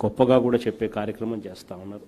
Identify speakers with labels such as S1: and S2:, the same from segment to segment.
S1: గొప్పగా కూడా చెప్పే కార్యక్రమం చేస్తూ ఉన్నారు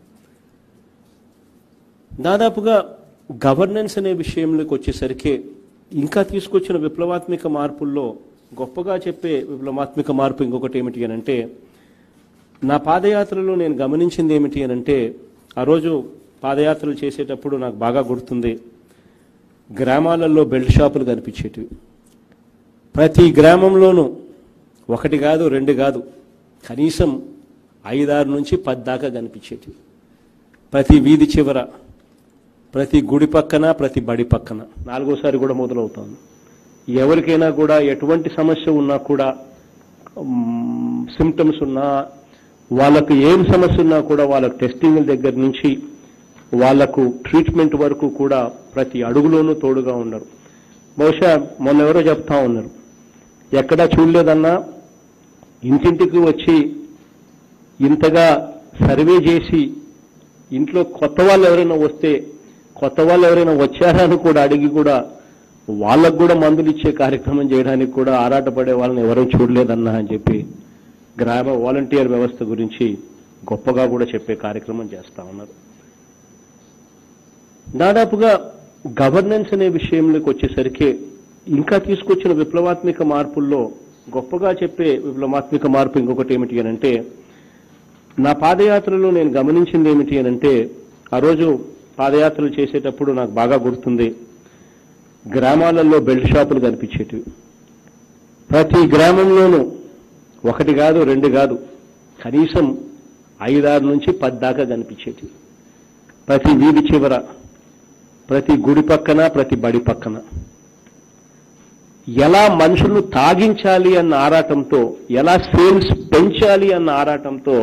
S1: దాదాపుగా గవర్నెన్స్ అనే విషయంలోకి వచ్చేసరికి ఇంకా తీసుకొచ్చిన విప్లవాత్మక మార్పుల్లో గొప్పగా చెప్పే విప్లవాత్మక మార్పు ఇంకొకటి ఏమిటి అని అంటే నా పాదయాత్రలో నేను గమనించింది ఏమిటి అని అంటే ఆ రోజు పాదయాత్రలు చేసేటప్పుడు నాకు బాగా గుర్తుంది గ్రామాలలో బెల్ట్ షాపులు కనిపించేటివి ప్రతి గ్రామంలోనూ ఒకటి కాదు రెండు కాదు కనీసం ఐదారు నుంచి పది దాకా కనిపించేటివి ప్రతి వీధి చివర ప్రతి గుడి పక్కన ప్రతి బడి పక్కన నాలుగోసారి కూడా మొదలవుతోంది ఎవరికైనా కూడా ఎటువంటి సమస్య ఉన్నా కూడా సిమ్టమ్స్ ఉన్నా వాళ్ళకు ఏం సమస్య ఉన్నా కూడా వాళ్ళకు టెస్టింగ్ దగ్గర నుంచి వాళ్లకు ట్రీట్మెంట్ వరకు కూడా ప్రతి అడుగులోనూ తోడుగా ఉన్నారు బహుశా మొన్న ఎవరో చెప్తా ఉన్నారు ఎక్కడా చూడలేదన్నా ఇంటింటికి వచ్చి ఇంతగా సర్వే చేసి ఇంట్లో కొత్త వాళ్ళు ఎవరైనా వస్తే కొత్త వాళ్ళు ఎవరైనా వచ్చారా అని కూడా అడిగి కూడా వాళ్ళకు కూడా మందులు ఇచ్చే కార్యక్రమం చేయడానికి కూడా ఆరాటపడే వాళ్ళని ఎవరూ చూడలేదన్నా అని చెప్పి గ్రామ వాలంటీర్ వ్యవస్థ గురించి గొప్పగా కూడా చెప్పే కార్యక్రమం చేస్తా ఉన్నారు దాదాపుగా గవర్నెన్స్ అనే విషయంలోకి వచ్చేసరికి ఇంకా తీసుకొచ్చిన విప్లవాత్మక మార్పుల్లో గొప్పగా చెప్పే విప్లవాత్మక మార్పు ఇంకొకటి ఏమిటి అని అంటే నా పాదయాత్రలో నేను గమనించింది ఏమిటి అని అంటే ఆ రోజు పాదయాత్రలు చేసేటప్పుడు నాకు బాగా గుర్తుంది గ్రామాలలో బెల్ట్ షాపులు కనిపించేటివి ప్రతి గ్రామంలోనూ ఒకటి కాదు రెండు కాదు కనీసం ఐదారు నుంచి పది దాకా కనిపించేటివి ప్రతి వీధి చివర ప్రతి గుడి పక్కన ప్రతి బడి పక్కన ఎలా మనుషులను తాగించాలి అన్న ఆరాటంతో ఎలా సేల్స్ పెంచాలి అన్న ఆరాటంతో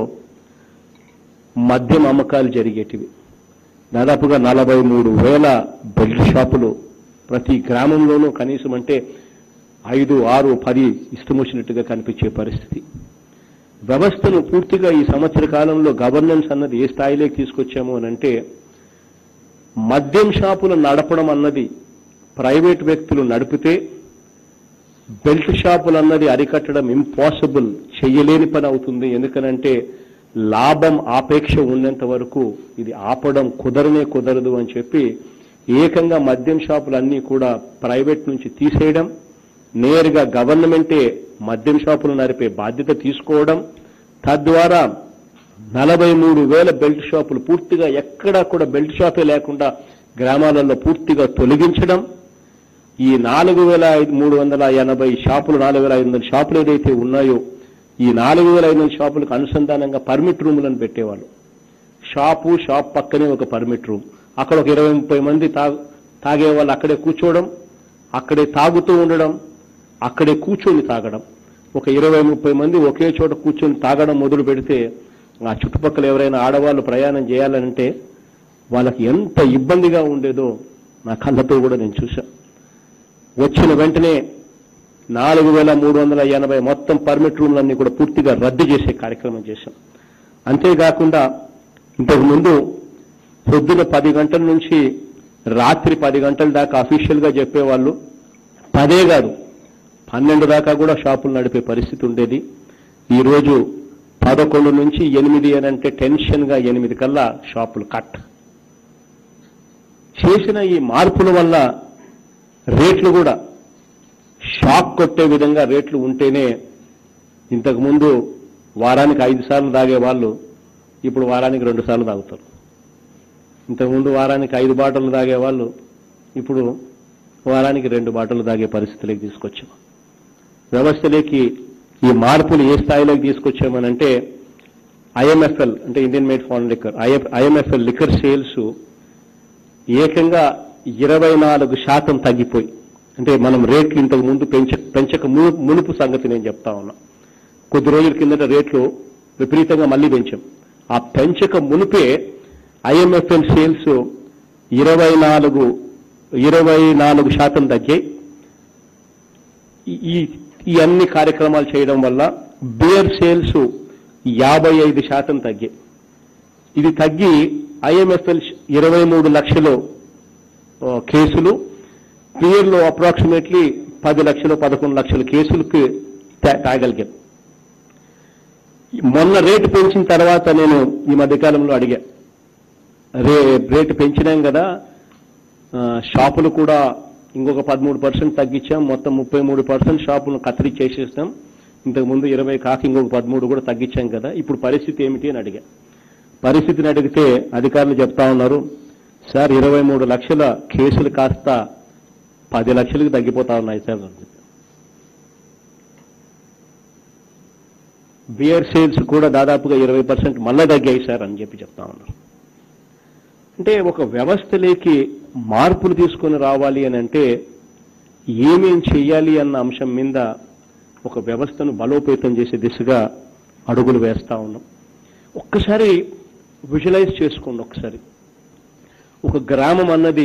S1: మద్యం అమ్మకాలు జరిగేటివి దాదాపుగా నలభై మూడు వేల బెల్ట్ షాపులు ప్రతి గ్రామంలోనూ కనీసం అంటే ఐదు ఆరు పది ఇష్టం వచ్చినట్టుగా కనిపించే పరిస్థితి వ్యవస్థను పూర్తిగా ఈ సంవత్సర కాలంలో గవర్నెన్స్ అన్నది ఏ స్థాయిలోకి తీసుకొచ్చాము అని అంటే మద్యం షాపులు నడపడం అన్నది ప్రైవేట్ వ్యక్తులు నడిపితే బెల్ట్ షాపులు అన్నది అరికట్టడం ఇంపాసిబుల్ చెయ్యలేని పని అవుతుంది ఎందుకనంటే లాభం ఆపేక్ష ఉన్నంత వరకు ఇది ఆపడం కుదరనే కుదరదు అని చెప్పి ఏకంగా మద్యం షాపులన్నీ కూడా ప్రైవేట్ నుంచి తీసేయడం నేరుగా గవర్నమెంటే మద్యం షాపులు నడిపే బాధ్యత తీసుకోవడం తద్వారా నలభై మూడు వేల బెల్ట్ షాపులు పూర్తిగా ఎక్కడా కూడా బెల్ట్ షాపే లేకుండా గ్రామాలలో పూర్తిగా తొలగించడం ఈ నాలుగు వేల ఐదు మూడు వందల ఎనభై షాపులు నాలుగు వేల ఐదు వందల షాపులు ఏదైతే ఉన్నాయో ఈ నాలుగు వేల ఐదు వందల షాపులకు అనుసంధానంగా పర్మిట్ రూములను పెట్టేవాళ్ళు షాపు షాప్ పక్కనే ఒక పర్మిట్ రూమ్ అక్కడ ఒక ఇరవై ముప్పై మంది తాగు తాగే వాళ్ళు అక్కడే కూర్చోవడం అక్కడే తాగుతూ ఉండడం అక్కడే కూర్చొని తాగడం ఒక ఇరవై ముప్పై మంది ఒకే చోట కూర్చొని తాగడం మొదలు పెడితే ఆ చుట్టుపక్కల ఎవరైనా ఆడవాళ్ళు ప్రయాణం చేయాలంటే వాళ్ళకి ఎంత ఇబ్బందిగా ఉండేదో నా కళ్ళతో కూడా నేను చూశాను వచ్చిన వెంటనే నాలుగు వేల మూడు వందల ఎనభై మొత్తం పర్మిట్ రూమ్లన్నీ కూడా పూర్తిగా రద్దు చేసే కార్యక్రమం చేశాం అంతేకాకుండా ఇంతకు ముందు పొద్దున పది గంటల నుంచి రాత్రి పది గంటల దాకా అఫీషియల్ గా చెప్పేవాళ్ళు పదే కాదు పన్నెండు దాకా కూడా షాపులు నడిపే పరిస్థితి ఉండేది ఈరోజు పదకొండు నుంచి ఎనిమిది అని అంటే టెన్షన్ గా ఎనిమిది కల్లా షాపులు కట్ చేసిన ఈ మార్పుల వల్ల రేట్లు కూడా షాక్ కొట్టే విధంగా రేట్లు ఉంటేనే ఇంతకు ముందు వారానికి ఐదు సార్లు తాగే వాళ్ళు ఇప్పుడు వారానికి రెండు సార్లు తాగుతారు ఇంతకుముందు వారానికి ఐదు బాటలు తాగే వాళ్ళు ఇప్పుడు వారానికి రెండు బాటలు తాగే పరిస్థితిలోకి తీసుకొచ్చాం వ్యవస్థలోకి ఈ మార్పులు ఏ స్థాయిలోకి తీసుకొచ్చామనంటే ఐఎంఎఫ్ఎల్ అంటే Indian made foreign liquor IMFL liquor sales ఏకంగా ఇరవై నాలుగు శాతం తగ్గిపోయి అంటే మనం రేట్లు ఇంతకు ముందు పెంచ పెంచక ము- మునుపు సంగతి నేను చెప్తా ఉన్నా కొద్ది రోజుల కిందట రేట్లు విపరీతంగా మళ్ళీ పెంచాం ఆ పెంచక మునుపే ఐఎంఎఫ్ఎల్ సేల్స్ ఇరవై నాలుగు ఇరవై నాలుగు శాతం తగ్గాయి ఈ- ఈ ఈ అన్ని కార్యక్రమాలు చేయడం వల్ల బియర్ సేల్స్ యాభై ఐదు శాతం తగ్గాయి ఇది తగ్గి ఐఎంఎఫ్ఎల్ ఇరవై మూడు లక్షలు ఆ, కేసులు క్లియర్లో అప్రాక్సిమేట్లీ పది లక్షలు పదకొండు లక్షల కేసులకి తా- తాగలిగాం మొన్న రేటు పెంచిన తర్వాత నేను ఈ మధ్యకాలంలో అడిగా రే రేటు పెంచినాం కదా ఆ, షాపులు కూడా ఇంకొక పదమూడు పర్సెంట్ తగ్గించాం మొత్తం ముప్పై మూడు పర్సెంట్ షాపులను కత్తరి చేసేస్తాం ఇంతకు ముందు ఇరవై కాక ఇంకొక పదమూడు కూడా తగ్గించాం కదా ఇప్పుడు పరిస్థితి ఏమిటి అని అడిగా పరిస్థితిని అడిగితే అధికారులు చెప్తా ఉన్నారు సార్ ఇరవై మూడు లక్షల కేసులు కాస్త పది లక్షలకు తగ్గిపోతా ఉన్నాయి సార్ అని చెప్పి. బియర్ సేల్స్ కూడా దాదాపుగా ఇరవై పర్సెంట్ మళ్ళా తగ్గాయి సార్ అని చెప్పి చెప్తా ఉన్నారు అంటే ఒక వ్యవస్థలోకి మార్పులు తీసుకొని రావాలి అని అంటే ఏమేం చెయ్యాలి అన్న అంశం మీద ఒక వ్యవస్థను బలోపేతం చేసే దిశగా అడుగులు వేస్తా ఉన్నాం ఒక్కసారి విజువలైజ్ చేసుకోండి ఒకసారి ఒక గ్రామం అన్నది